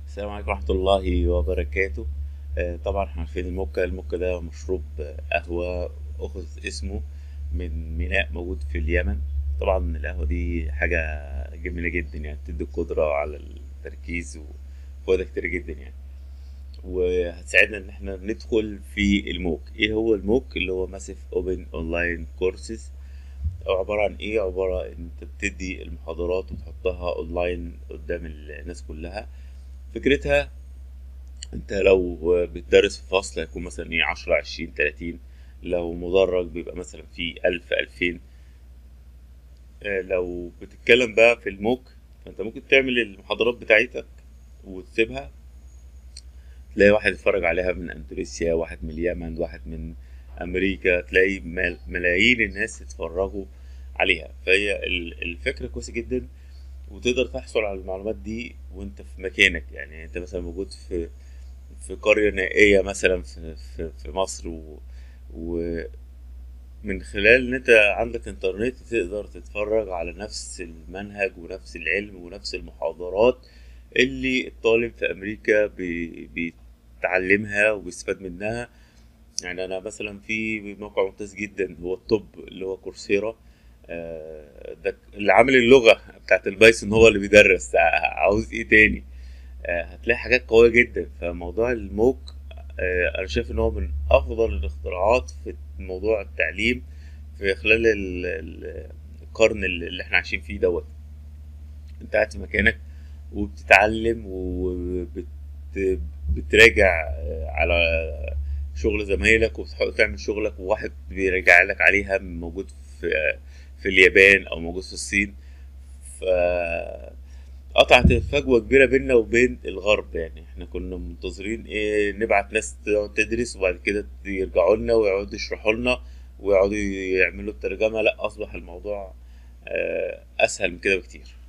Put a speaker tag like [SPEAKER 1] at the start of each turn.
[SPEAKER 1] السلام عليكم ورحمة الله وبركاته آه، طبعا احنا عارفين الموكا الموكا ده مشروب آه، قهوة أخذ اسمه من ميناء موجود في اليمن طبعا القهوة دي حاجة جميلة جدا يعني بتدي قدرة على التركيز وفوائد كتير جدا يعني وهتساعدنا ان احنا ندخل في الموك ايه هو الموك اللي هو ماسيف اوبن اونلاين كورسز او عبارة عن ايه عبارة ان انت بتدي المحاضرات وتحطها اونلاين قدام الناس كلها فكرتها انت لو بتدرس في فصل هيكون مثلا ايه عشرة عشرين تلاتين لو مدرج بيبقى مثلا في ألف ألفين آه، لو بتتكلم بقى في الموك فانت ممكن تعمل المحاضرات بتاعتك وتسيبها تلاقي واحد يتفرج عليها من اندونيسيا واحد من اليمن واحد من امريكا تلاقي مل- ملايين الناس يتفرجوا عليها فهي ال- الفكرة كويسة جدا وتقدر تحصل على المعلومات دي وانت في مكانك يعني انت مثلا موجود في في قرية نائية مثلا في في, في مصر و, ومن خلال ان انت عندك انترنت تقدر تتفرج على نفس المنهج ونفس العلم ونفس المحاضرات اللي الطالب في امريكا بي بيتعلمها وبيستفاد منها يعني انا مثلا في موقع ممتاز جدا هو الطب اللي هو كورسيرا آه، ده اللي عامل اللغة بتاعت البايثون هو اللي بيدرس عاوز ايه تاني آه، هتلاقي حاجات قوية جدا فموضوع الموك آه، انا شايف ان هو من افضل الاختراعات في موضوع التعليم في خلال ال- ال- القرن اللي اللي احنا عايشين فيه دوت انت قاعد في مكانك وبتتعلم وبتراجع على شغل زمايلك وتعمل شغلك وواحد بيراجع لك عليها موجود في في اليابان او موجود في الصين ف قطعت فجوة كبيرة بيننا وبين الغرب يعني احنا كنا منتظرين ايه نبعت ناس تقعد تدرس وبعد كده يرجعوا لنا ويقعدوا يشرحوا لنا ويقعدوا يعملوا الترجمة لا اصبح الموضوع آه، اسهل من كده بكتير